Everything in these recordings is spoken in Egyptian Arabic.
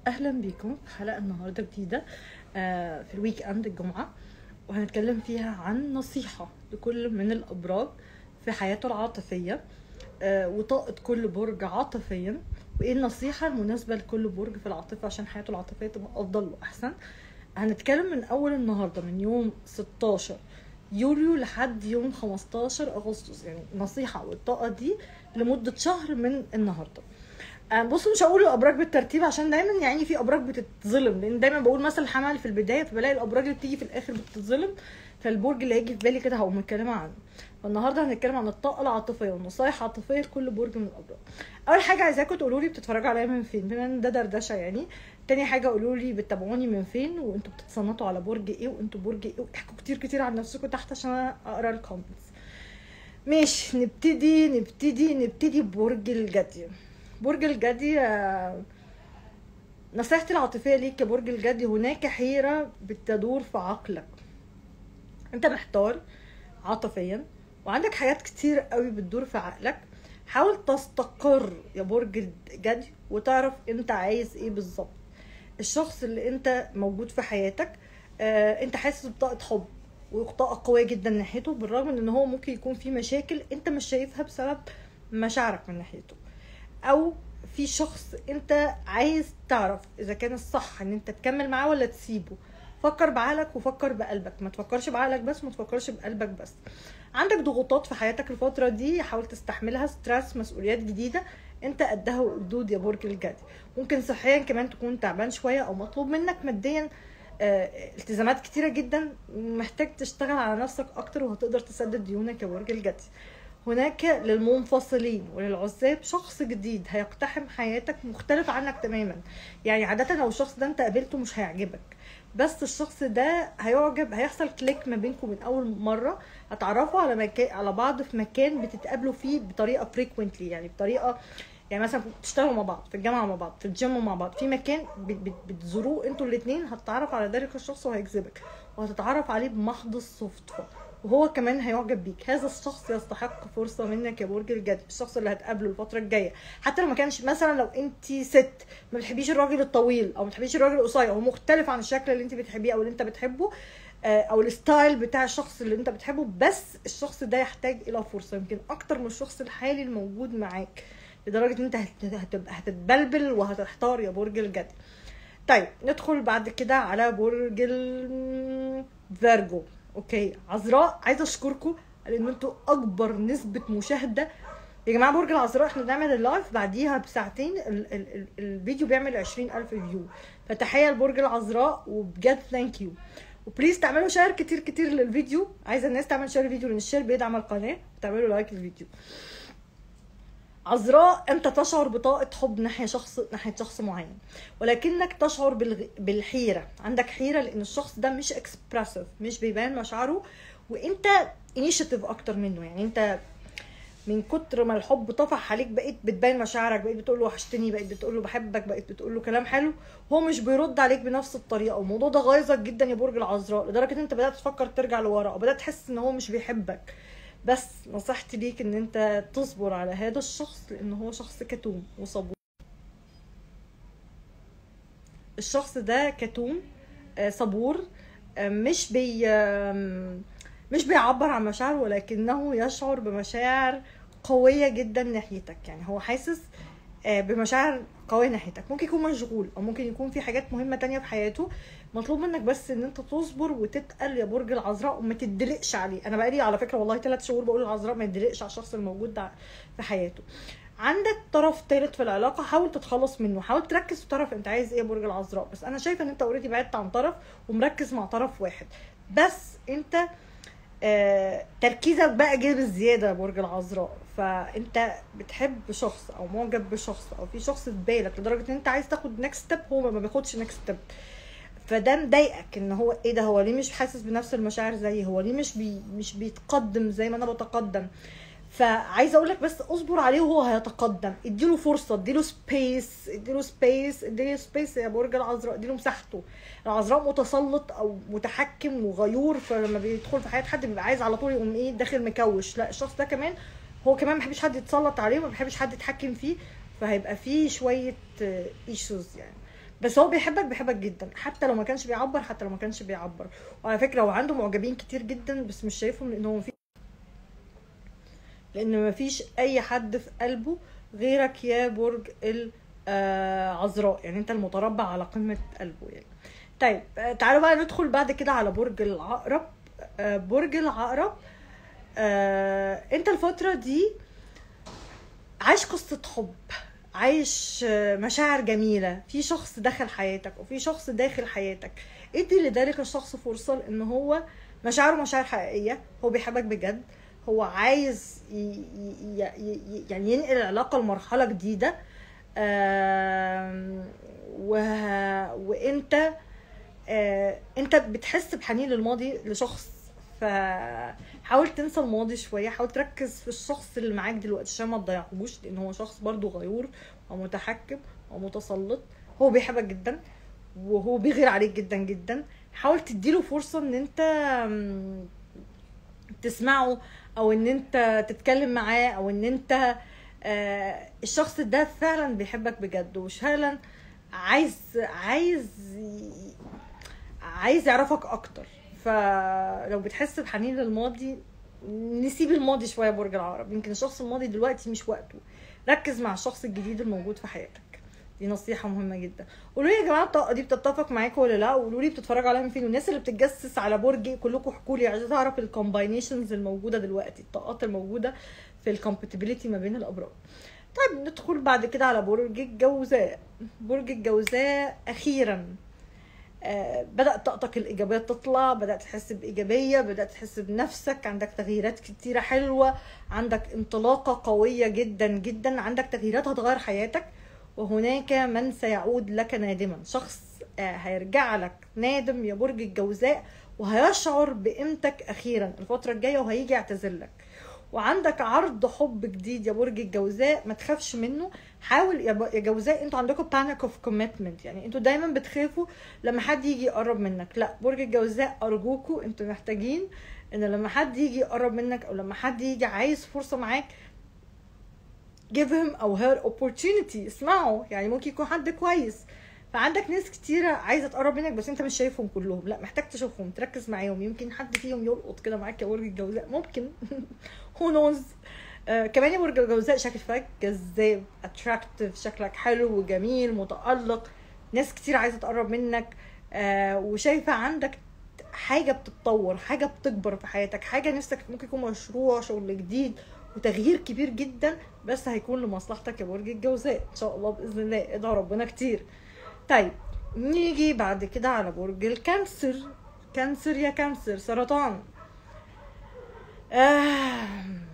اهلا بيكم في حلقه النهارده جديده آه، في الويك اند الجمعه وهنتكلم فيها عن نصيحه لكل من الابراج في حياته العاطفيه آه، وطاقه كل برج عاطفيا وايه النصيحه المناسبه لكل برج في العاطفه عشان حياته العاطفيه تبقى افضل واحسن هنتكلم من اول النهارده من يوم 16 يوليو لحد يوم 15 اغسطس يعني نصيحه والطاقه دي لمده شهر من النهارده آه، بصوا مش هقول الابراج بالترتيب عشان دايما يعني في ابراج بتتظلم لان دايما بقول مثل الحمل في البدايه فبلاقي الابراج اللي بتيجي في الاخر بتتظلم فالبرج اللي هيجي في بالي كده هقوم متكلمه عنه فالنهارده هنتكلم عن الطاقه العاطفيه والنصايح عاطفيه لكل برج من الابراج اول حاجه عايزاكم تقولوا لي بتتفرجوا عليا من فين بما ان ده دردشه يعني تاني حاجه قولوا لي بتتابعوني من فين وانتوا بتتصنتوا على برج ايه وانتوا برج ايه واحكوا كتير كتير عن نفسكم تحت عشان أنا اقرا الكومنتس ماشي نبتدي نبتدي نبتدي ببرج الجدي برج الجدي آه، نصيحتي العاطفية ليك يا برج الجدي هناك حيرة بتدور في عقلك انت محتار عاطفيا وعندك حاجات كتير قوي بتدور في عقلك حاول تستقر يا برج الجدي وتعرف انت عايز ايه بالظبط الشخص اللي انت موجود في حياتك آه، انت حاسس بطاقة حب وطاقة قوية جدا ناحيته بالرغم من ان هو ممكن يكون في مشاكل انت مش شايفها بسبب مشاعرك من ناحيته او في شخص انت عايز تعرف اذا كان الصح ان انت تكمل معاه ولا تسيبه فكر بعقلك وفكر بقلبك ما تفكرش بعقلك بس ما تفكرش بقلبك بس عندك ضغوطات في حياتك الفترة دي حاول تستحملها ستريس مسؤوليات جديدة انت قدها وقدود يا برج الجدي ممكن صحيا كمان تكون تعبان شوية او مطلوب منك ماديا آه، التزامات كتيرة جدا محتاج تشتغل على نفسك اكتر وهتقدر تسدد ديونك يا برج الجدي هناك للمنفصلين وللعزاب شخص جديد هيقتحم حياتك مختلف عنك تماما يعني عادة لو الشخص ده انت قابلته مش هيعجبك بس الشخص ده هيعجب هيحصل كليك ما بينكم من اول مره هتعرفوا على مكان على بعض في مكان بتتقابلوا فيه بطريقه فريكوينتلي يعني بطريقه يعني مثلا بتشتغلوا مع بعض في الجامعه مع بعض في الجيم مع بعض في مكان بت- بت- بتزوروه انتوا الاثنين هتتعرف على ذلك الشخص وهيجذبك وهتتعرف عليه بمحض الصدفه وهو كمان هيعجب بيك هذا الشخص يستحق فرصه منك يا برج الجدي الشخص اللي هتقابله الفتره الجايه حتى لو ما كانش مثلا لو انت ست ما بتحبيش الراجل الطويل او ما بتحبيش الراجل القصير او مختلف عن الشكل اللي انت بتحبيه او اللي انت بتحبه آه، او الستايل بتاع الشخص اللي انت بتحبه بس الشخص ده يحتاج الى فرصه يمكن اكتر من الشخص الحالي الموجود معاك لدرجه ان انت هت- هتبقى هتتبلبل وهتحتار يا برج الجدي طيب ندخل بعد كده على برج الفيرجو اوكي عذراء عايزه اشكركم لان انتوا اكبر نسبه مشاهده يا جماعه برج العذراء احنا بنعمل اللايف بعديها بساعتين ال ال ال الفيديو بيعمل 20000 فيو فتحيه لبرج العذراء وبجد ثانك يو وبليز تعملوا شير كتير كتير للفيديو عايزه الناس تعمل شير الفيديو لان الشير بيدعم القناه وتعملوا لايك للفيديو عذراء انت تشعر بطاقه حب ناحيه شخص ناحيه شخص معين ولكنك تشعر بالغ... بالحيره عندك حيره لان الشخص ده مش اكسبرسيف مش بيبان مشاعره وانت انيشيتيف اكتر منه يعني انت من كتر ما الحب طفح عليك بقيت بتبين مشاعرك بقيت بتقول له وحشتني بقيت بتقول له بحبك بقيت بتقول له كلام حلو هو مش بيرد عليك بنفس الطريقه والموضوع ده غايظك جدا يا برج العذراء لدرجه ان انت بدات تفكر ترجع لورا او بدات تحس ان هو مش بيحبك بس نصيحتي ليك ان انت تصبر على هذا الشخص لان هو شخص كتوم وصبور الشخص ده كتوم آه، صبور آه، مش بي آم، مش بيعبر عن مشاعره ولكنه يشعر بمشاعر قوية جدا ناحيتك يعني هو حاسس آه، بمشاعر قوية ناحيتك ممكن يكون مشغول او ممكن يكون في حاجات مهمة تانية في حياته مطلوب منك بس ان انت تصبر وتتقل يا برج العذراء وما تدلقش عليه انا بقالي على فكرة والله ثلاث شهور بقول العذراء ما يدلقش على الشخص الموجود ده في حياته عندك طرف ثالث في العلاقه حاول تتخلص منه حاول تركز في طرف انت عايز ايه يا برج العذراء بس انا شايفه ان انت اوريدي بعدت عن طرف ومركز مع طرف واحد بس انت آه تركيزك بقى جه بالزياده يا برج العذراء فانت بتحب شخص او معجب بشخص او في شخص في بالك لدرجه ان انت عايز تاخد نكست ستيب هو ما بياخدش نكست ستيب فده مضايقك ان هو ايه ده هو ليه مش حاسس بنفس المشاعر زيي هو ليه مش بي مش بيتقدم زي ما انا بتقدم فعايزه اقول لك بس اصبر عليه وهو هيتقدم اديله فرصه اديله سبيس اديله سبيس اديله سبيس يا برج العذراء اديله مساحته العذراء متسلط او متحكم وغيور فلما بيدخل في حياه حد بيبقى عايز على طول يقوم ايه داخل مكوش لا الشخص ده كمان هو كمان ما بيحبش حد يتسلط عليه وما بيحبش حد يتحكم فيه فهيبقى فيه شويه ايشوز يعني بس هو بيحبك بيحبك جدا حتى لو ما كانش بيعبر حتى لو ما كانش بيعبر وعلى فكره هو عنده معجبين كتير جدا بس مش شايفهم لان هو في لان ما فيش اي حد في قلبه غيرك يا برج العذراء يعني انت المتربع على قمه قلبه يعني طيب آه، تعالوا بقى ندخل بعد كده على برج العقرب آه، برج العقرب آه، انت الفتره دي عايش قصه حب عايش آه، مشاعر جميله في شخص دخل حياتك وفي شخص داخل حياتك ادي لذلك الشخص فرصه ان هو مشاعره مشاعر حقيقيه هو بيحبك بجد هو عايز ي... ي... ي... يعني ينقل العلاقه لمرحله جديده آم، و... وانت آه، انت بتحس بحنين للماضي لشخص فحاول تنسى الماضي شويه حاول تركز في الشخص اللي معاك دلوقتي عشان ما تضيعهوش لان هو شخص برضو غيور ومتحكم ومتسلط هو بيحبك جدا وهو بيغير عليك جدا جدا حاول تديله فرصه ان انت م، تسمعه او ان انت تتكلم معاه او ان انت آه، الشخص ده فعلا بيحبك بجد وفعلا عايز عايز ي- عايز يعرفك اكتر فلو بتحس بحنين للماضي نسيب الماضي شويه برج العقرب يمكن الشخص الماضي دلوقتي مش وقته ركز مع الشخص الجديد الموجود في حياتك دي نصيحة مهمة جدا قولوا لي يا جماعة الطاقة دي بتتفق معاكم ولا لا وقولوا لي بتتفرجوا عليها من فين والناس اللي بتتجسس على برج كلكم احكوا لي عايزة اعرف الكومباينيشنز الموجودة دلوقتي الطاقات الموجودة في الكومباتيبيليتي ما بين الابراج طيب ندخل بعد كده على برج الجوزاء برج الجوزاء اخيرا آه، بدأت طاقتك الإيجابية تطلع بدأت تحس بإيجابية بدأت تحس بنفسك عندك تغييرات كتيرة حلوة عندك انطلاقة قوية جدا جدا عندك تغييرات هتغير حياتك وهناك من سيعود لك نادما شخص آه، هيرجع لك نادم يا برج الجوزاء وهيشعر بقيمتك أخيرا الفترة الجاية وهيجي يعتذر لك وعندك عرض حب جديد يا برج الجوزاء ما تخافش منه حاول يا ب- يا جوزاء انتوا عندكم بانيك اوف كوميتمنت يعني انتوا دايما بتخافوا لما حد يجي يقرب منك لا برج الجوزاء ارجوكوا انتوا محتاجين ان لما حد يجي يقرب منك او لما حد يجي عايز فرصه معاك give him او her opportunity اسمعوا يعني ممكن يكون حد كويس فعندك ناس كتيرة عايزة تقرب منك بس انت مش شايفهم كلهم لا محتاج تشوفهم تركز معاهم يمكن حد فيهم يلقط كده معاك يا برج الجوزاء ممكن who knows آه كمان يا برج الجوزاء شكلك جذاب اتراكتيف شكلك حلو وجميل متألق ناس كتير عايزة تقرب منك آه وشايفة عندك حاجة بتتطور حاجة بتكبر في حياتك حاجة نفسك ممكن يكون مشروع شغل جديد وتغيير كبير جدا بس هيكون لمصلحتك يا برج الجوزاء ان شاء الله باذن الله ادعوا ربنا كتير طيب نيجي بعد كده على برج الكانسر كانسر يا كانسر سرطان آه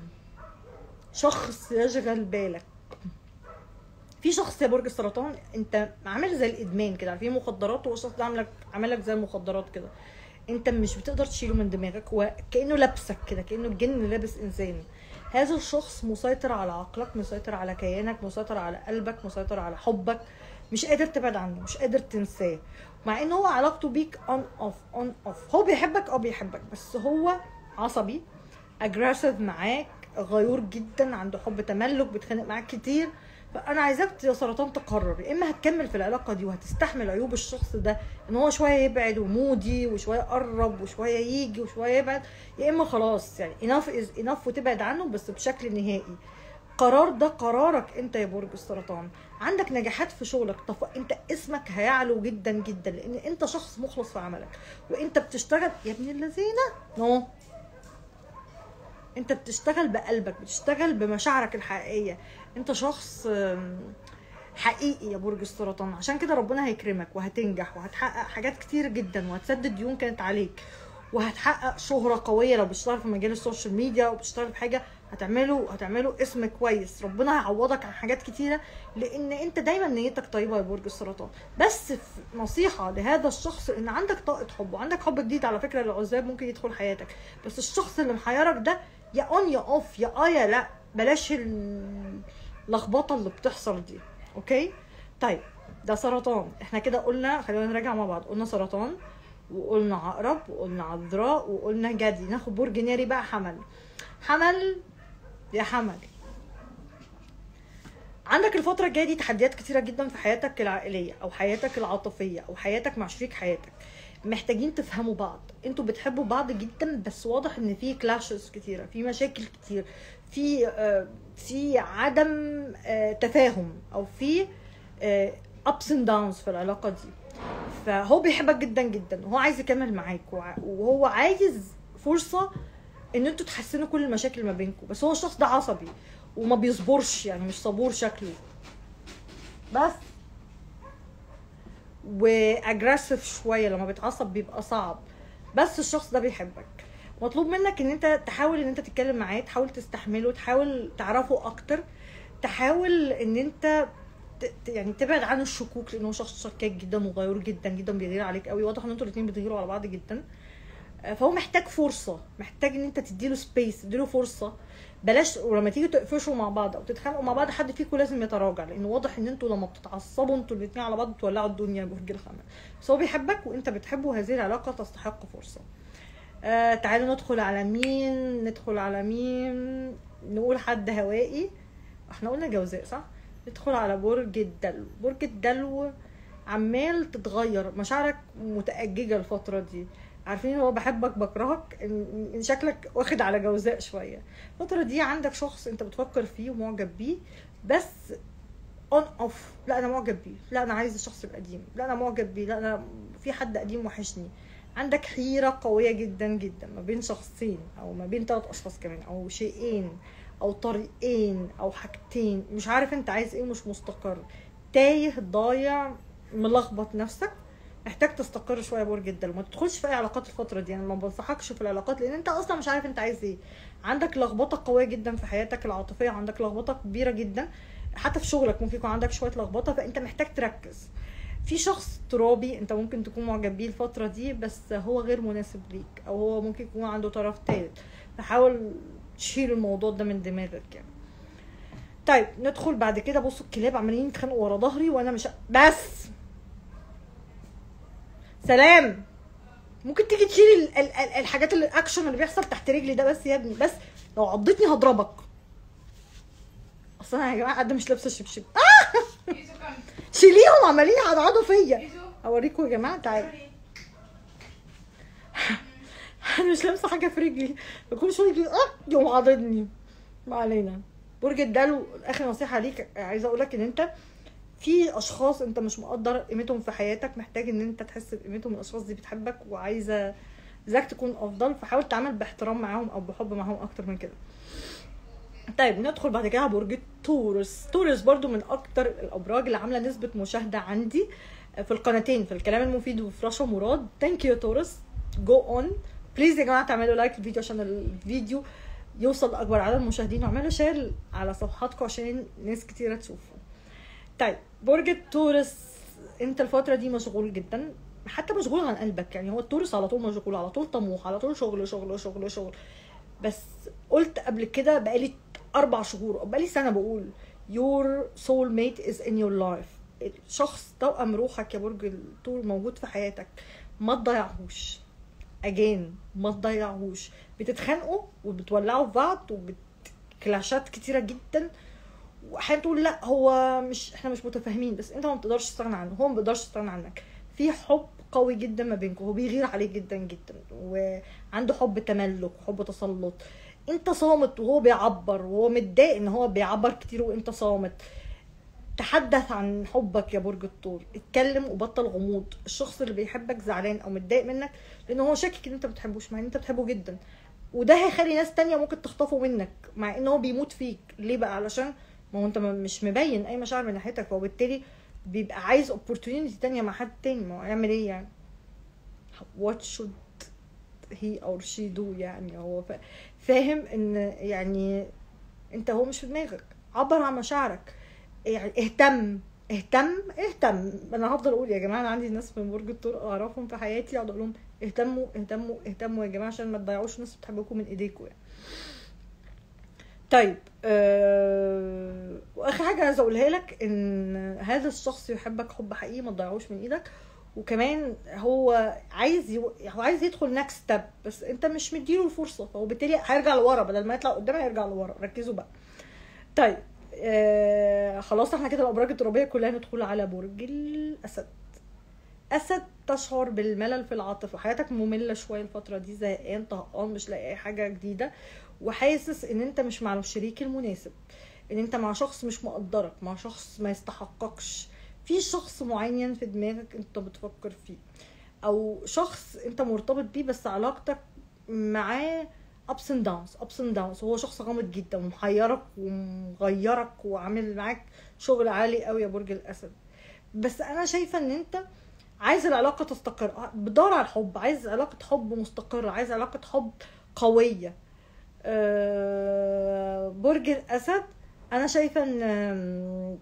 شخص يشغل بالك في شخص يا برج السرطان انت عامل زي الادمان كده في مخدرات هو الشخص ده عاملك عاملك زي المخدرات كده انت مش بتقدر تشيله من دماغك وكانه لابسك كده كانه الجن لابس انسان هذا الشخص مسيطر على عقلك مسيطر على كيانك مسيطر على قلبك مسيطر على حبك مش قادر تبعد عنه مش قادر تنساه مع ان هو علاقته بيك اون اوف اون اوف هو بيحبك اه بيحبك بس هو عصبي اجريسيف معاك غيور جدا عنده حب تملك بيتخانق معاك كتير فانا عايزاك يا سرطان تقرر يا اما هتكمل في العلاقه دي وهتستحمل عيوب الشخص ده ان هو شويه يبعد ومودي وشويه يقرب وشويه يجي وشويه يبعد يا اما خلاص يعني اناف از اناف وتبعد عنه بس بشكل نهائي قرار ده قرارك انت يا برج السرطان عندك نجاحات في شغلك طب انت اسمك هيعلو جدا جدا لان انت شخص مخلص في عملك وانت بتشتغل يا ابن الذين نو انت بتشتغل بقلبك بتشتغل بمشاعرك الحقيقيه انت شخص آم، حقيقي يا برج السرطان عشان كده ربنا هيكرمك وهتنجح وهتحقق حاجات كتير جدا وهتسدد ديون كانت عليك وهتحقق شهرة قوية لو بتشتغل في مجال السوشيال ميديا او بتشتغل في حاجة هتعملوا هتعملوا اسم كويس ربنا هيعوضك عن حاجات كتيرة لان انت دايما نيتك طيبة يا برج السرطان بس في نصيحة لهذا الشخص ان عندك طاقة حب وعندك حب جديد على فكرة العزاب ممكن يدخل حياتك بس الشخص اللي محيرك ده يا اون يا اوف يا اه يا لا بلاش اللخبطة اللي بتحصل دي اوكي طيب ده سرطان احنا كده قلنا خلينا نراجع مع بعض قلنا سرطان وقلنا عقرب وقلنا عذراء وقلنا جدي ناخد برج ناري بقى حمل حمل يا حمل عندك الفترة الجاية دي تحديات كتيرة جدا في حياتك العائلية أو حياتك العاطفية أو حياتك مع شريك حياتك محتاجين تفهموا بعض انتوا بتحبوا بعض جدا بس واضح ان في كلاشز كتيرة في مشاكل كتير في آه، في عدم آه، تفاهم او في ابس اند داونز في العلاقة دي فهو بيحبك جدا جدا وهو عايز يكمل معاك وع- وهو عايز فرصة ان انتوا تحسنوا كل المشاكل ما بينكم بس هو الشخص ده عصبي وما بيصبرش يعني مش صبور شكله بس واجريسيف شويه لما بيتعصب بيبقى صعب بس الشخص ده بيحبك مطلوب منك ان انت تحاول ان انت تتكلم معاه تحاول تستحمله تحاول تعرفه اكتر تحاول ان انت ت- ت- يعني تبعد عن الشكوك لانه هو شخص شكاك جدا وغيور جدا جدا بيغير عليك قوي واضح ان انتوا الاثنين بتغيروا على بعض جدا آه، فهو محتاج فرصه محتاج ان انت تديله سبيس تديله فرصه بلاش ولما تيجي تقفشوا مع بعض او تتخانقوا مع بعض حد فيكم لازم يتراجع لانه واضح ان انتوا لما بتتعصبوا انتوا الاثنين على بعض بتولعوا الدنيا يا برج الحمل بس هو بيحبك وانت بتحبه وهذه العلاقه تستحق فرصه آه تعالوا ندخل على مين ندخل على مين نقول حد هوائي احنا قلنا جوزاء صح ندخل على برج الدلو برج الدلو عمال تتغير مشاعرك متأججة الفترة دي عارفين هو بحبك بكرهك ان إن شكلك واخد على جوزاء شوية الفترة دي عندك شخص انت بتفكر فيه ومعجب بيه بس اون اوف لا انا معجب بيه لا انا عايز الشخص القديم لا انا معجب بيه لا انا في حد قديم وحشني عندك حيرة قوية جدا جدا ما بين شخصين او ما بين ثلاث اشخاص كمان او شيئين او طريقين او حاجتين مش عارف انت عايز ايه ومش مستقر تايه ضايع ملخبط نفسك محتاج تستقر شويه يا برج الدلو ما تدخلش في اي علاقات الفتره دي يعني ما بنصحكش في العلاقات لان انت اصلا مش عارف انت عايز ايه عندك لخبطه قويه جدا في حياتك العاطفيه عندك لخبطه كبيره جدا حتى في شغلك ممكن يكون عندك شويه لخبطه فانت محتاج تركز في شخص ترابي انت ممكن تكون معجب بيه الفتره دي بس هو غير مناسب ليك او هو ممكن يكون عنده طرف ثالث فحاول تشيل الموضوع ده من دماغك يعني طيب ندخل بعد كده بصوا الكلاب عمالين يتخانقوا ورا ظهري وانا مش بس سلام ممكن تيجي تشيل ال- ال- ال- الحاجات اللي الاكشن اللي بيحصل تحت رجلي ده بس يا ابني بس لو عضتني هضربك اصلا يا جماعه حد مش لابسه شبشب آه! شيليهم عمالين يعضعضوا فيا اوريكم يا جماعه تعالوا انا مش لابسه حاجه في رجلي كل شويه يجي اه يقوم عاضدني ما علينا برج الدلو اخر نصيحه ليك عايزه اقول لك ان انت في اشخاص انت مش مقدر قيمتهم في حياتك محتاج ان انت تحس بقيمتهم الاشخاص دي بتحبك وعايزه ذاك تكون افضل فحاول تتعامل باحترام معاهم او بحب معاهم اكتر من كده طيب ندخل بعد كده على برج التورس تورس برضو من اكتر الابراج اللي عامله نسبه مشاهده عندي في القناتين في الكلام المفيد وفي رشا مراد ثانك يو تورس جو اون بليز يا جماعه تعملوا لايك للفيديو عشان الفيديو يوصل لاكبر عدد مشاهدين واعملوا شير على صفحاتكم عشان ناس كتيره تشوفه طيب برج التورس انت الفتره دي مشغول جدا حتى مشغول عن قلبك يعني هو التورس على طول مشغول على طول طموح على طول شغل شغل شغل شغل بس قلت قبل كده بقالي اربع شهور او بقالي سنه بقول your soul mate is in your life الشخص توأم روحك يا برج الثور موجود في حياتك ما تضيعهوش اجين ما تضيعهوش بتتخانقوا وبتولعوا في بعض وكلاشات كتيره جدا واحيانا تقول لا هو مش احنا مش متفاهمين بس انت ما بتقدرش تستغنى عنه هو ما بيقدرش يستغنى عنك في حب قوي جدا ما بينكم هو بيغير عليك جدا جدا وعنده حب تملك وحب تسلط انت صامت وهو بيعبر وهو متضايق ان هو بيعبر كتير وانت صامت تحدث عن حبك يا برج الثور اتكلم وبطل غموض الشخص اللي بيحبك زعلان او متضايق منك لان هو شاكك ان انت بتحبوش مع ان انت بتحبه جدا وده هيخلي ناس تانية ممكن تخطفه منك مع ان هو بيموت فيك ليه بقى علشان ما هو انت م- مش مبين اي مشاعر من ناحيتك وبالتالي بيبقى عايز opportunity تانية مع حد تاني ما هو يعمل ايه يعني what should he or she do يعني هو فا- فاهم ان يعني انت هو مش في دماغك عبر عن مشاعرك يعني اهتم اهتم اهتم انا هفضل اقول يا جماعه انا عندي ناس من برج الثور اعرفهم في حياتي اقعد اقول لهم اهتموا اهتموا اهتموا يا جماعه عشان ما تضيعوش ناس بتحبكم من ايديكم يعني طيب آه... واخر حاجه عايزه اقولها لك ان هذا الشخص يحبك حب حقيقي ما تضيعوش من ايدك وكمان هو عايز يو... هو عايز يدخل نكست ستيب بس انت مش مديله الفرصه فهو بالتالي هيرجع لورا بدل ما يطلع قدام هيرجع لورا ركزوا بقى طيب آه خلاص احنا كده الابراج الترابيه كلها ندخل على برج الاسد اسد تشعر بالملل في العاطفه حياتك ممله شويه الفتره دي زهقان طهقان مش لاقي اي حاجه جديده وحاسس ان انت مش مع الشريك المناسب ان انت مع شخص مش مقدرك مع شخص ما يستحقكش في شخص معين في دماغك انت بتفكر فيه او شخص انت مرتبط بيه بس علاقتك معاه ups and downs ups and downs هو شخص غامض جدا ومحيرك ومغيرك وعامل معاك شغل عالي قوي يا برج الاسد بس انا شايفه ان انت عايز العلاقه تستقر بتدور على الحب عايز علاقه حب مستقره عايز علاقه حب قويه أه برج الاسد انا شايفه ان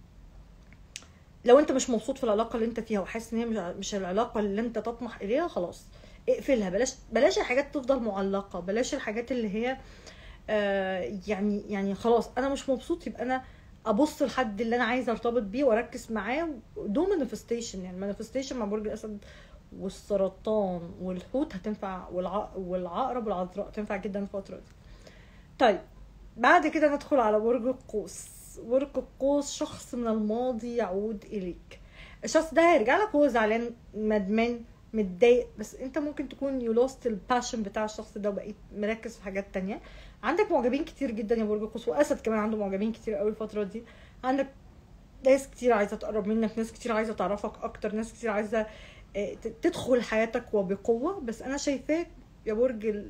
لو انت مش مبسوط في العلاقه اللي انت فيها وحاسس ان هي مش العلاقه اللي انت تطمح اليها خلاص اقفلها بلاش بلاش الحاجات تفضل معلقه بلاش الحاجات اللي هي آه يعني يعني خلاص انا مش مبسوط يبقى انا ابص لحد اللي انا عايزه ارتبط بيه واركز معاه دو مانيفستيشن يعني مانيفستيشن مع برج الاسد والسرطان والحوت هتنفع والع... والعقرب والعذراء تنفع جدا الفتره دي طيب بعد كده ندخل على برج القوس برج القوس شخص من الماضي يعود اليك الشخص ده هيرجع لك وهو زعلان ندمان متضايق بس انت ممكن تكون يو لوست الباشن بتاع الشخص ده وبقيت مركز في حاجات تانية عندك معجبين كتير جدا يا برج القوس واسد كمان عنده معجبين كتير قوي الفتره دي عندك ناس كتير عايزه تقرب منك ناس كتير عايزه تعرفك اكتر ناس كتير عايزه تدخل حياتك وبقوه بس انا شايفاك يا برج ال...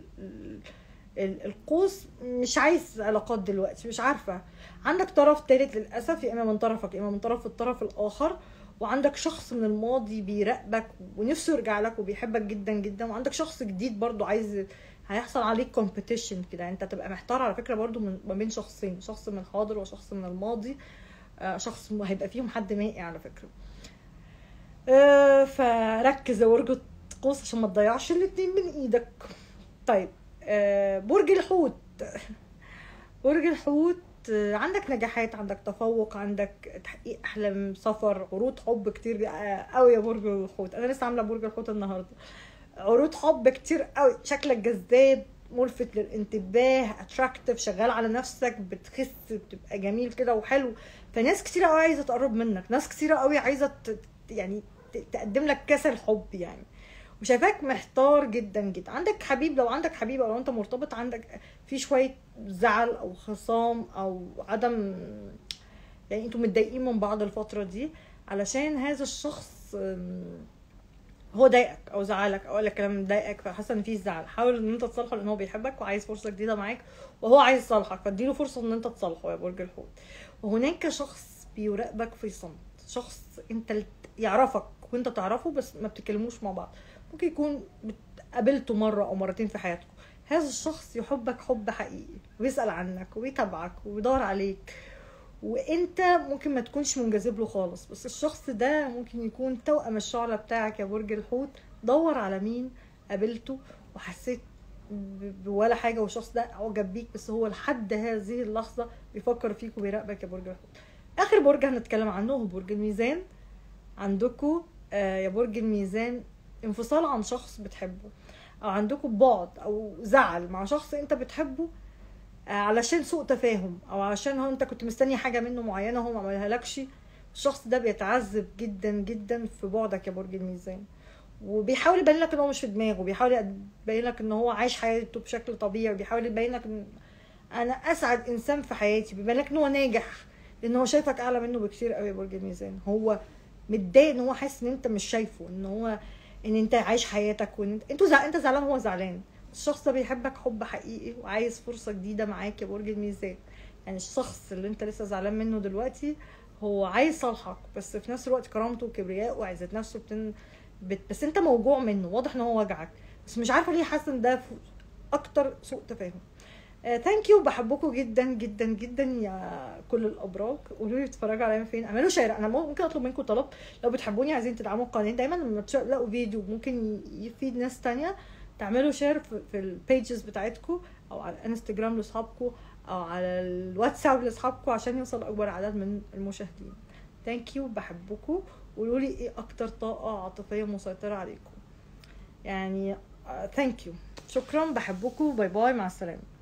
القوس مش عايز علاقات دلوقتي مش عارفه عندك طرف تالت للاسف يا اما من طرفك يا اما من طرف الطرف الاخر وعندك شخص من الماضي بيراقبك ونفسه يرجع لك وبيحبك جدا جدا وعندك شخص جديد برضو عايز هيحصل عليك كومبيتيشن كده انت تبقى محتار على فكره برضو من ما بين شخصين شخص من الحاضر وشخص من الماضي آه شخص هيبقى فيهم حد مائي على فكره آه فركز يا برج قوس عشان ما تضيعش الاتنين من ايدك طيب آه برج الحوت برج الحوت عندك نجاحات عندك تفوق عندك تحقيق احلام سفر عروض حب كتير قوي يا برج الحوت انا لسه عامله برج الحوت النهارده عروض حب كتير قوي شكلك جذاب ملفت للانتباه اتراكتيف شغال على نفسك بتخس بتبقى جميل كده وحلو فناس كتير قوي عايزه تقرب منك ناس كتير قوي عايزه يعني تقدم لك كاس الحب يعني وشايفاك محتار جدا جدا عندك حبيب لو عندك حبيب او لو انت مرتبط عندك في شويه زعل او خصام او عدم يعني انتوا متضايقين من بعض الفتره دي علشان هذا الشخص هو ضايقك او زعلك او قال لك كلام مضايقك فحاسه ان في زعل حاول ان انت تصالحه لان هو بيحبك وعايز فرصه جديده معاك وهو عايز يصالحك فاديله فرصه ان انت تصالحه يا برج الحوت وهناك شخص بيراقبك في صمت شخص انت يعرفك وانت تعرفه بس ما بتتكلموش مع بعض ممكن يكون قابلته مره او مرتين في حياتكم هذا الشخص يحبك حب حقيقي ويسال عنك ويتابعك ويدور عليك وانت ممكن ما تكونش منجذب له خالص بس الشخص ده ممكن يكون توأم الشعلة بتاعك يا برج الحوت دور على مين قابلته وحسيت ولا حاجه والشخص ده اعجب بيك بس هو لحد هذه اللحظه بيفكر فيك وبيراقبك يا برج الحوت اخر برج هنتكلم عنه هو برج الميزان عندكم آه يا برج الميزان انفصال عن شخص بتحبه او عندكم بعد او زعل مع شخص انت بتحبه علشان سوء تفاهم او عشان هو انت كنت مستني حاجه منه معينه هو ما عملها لكش الشخص ده بيتعذب جدا جدا في بعدك يا برج الميزان وبيحاول يبين لك ان هو مش في دماغه بيحاول يبين لك ان هو عايش حياته بشكل طبيعي بيحاول يبين لك ان انا اسعد انسان في حياتي بيبين لك ان هو ناجح لان هو شايفك اعلى منه بكتير قوي يا برج الميزان هو متضايق ان هو حاسس ان انت مش شايفه ان هو ان انت عايش حياتك وان انت انتوا زع... انت زعلان هو زعلان الشخص ده بيحبك حب حقيقي وعايز فرصه جديده معاك يا برج الميزان يعني الشخص اللي انت لسه زعلان منه دلوقتي هو عايز صالحك بس في نفس الوقت كرامته وكبرياء وعزه نفسه بتن... بت... بس انت موجوع منه واضح ان هو وجعك بس مش عارفه ليه حاسه ان ده اكتر سوء تفاهم ثانك uh, يو بحبكم جدا جدا جدا يا كل الابراج قولوا لي بتتفرجوا عليا فين اعملوا شير انا ممكن اطلب منكم طلب لو بتحبوني عايزين تدعموا القناه دايما لما تلاقوا فيديو ممكن يفيد ناس تانية تعملوا شير في, في البيجز بتاعتكم او على الانستجرام لاصحابكم او على الواتساب لاصحابكم عشان يوصل اكبر عدد من المشاهدين ثانك يو بحبكم قولوا لي ايه اكتر طاقه عاطفيه مسيطره عليكم يعني ثانك uh, يو شكرا بحبكم باي باي مع السلامه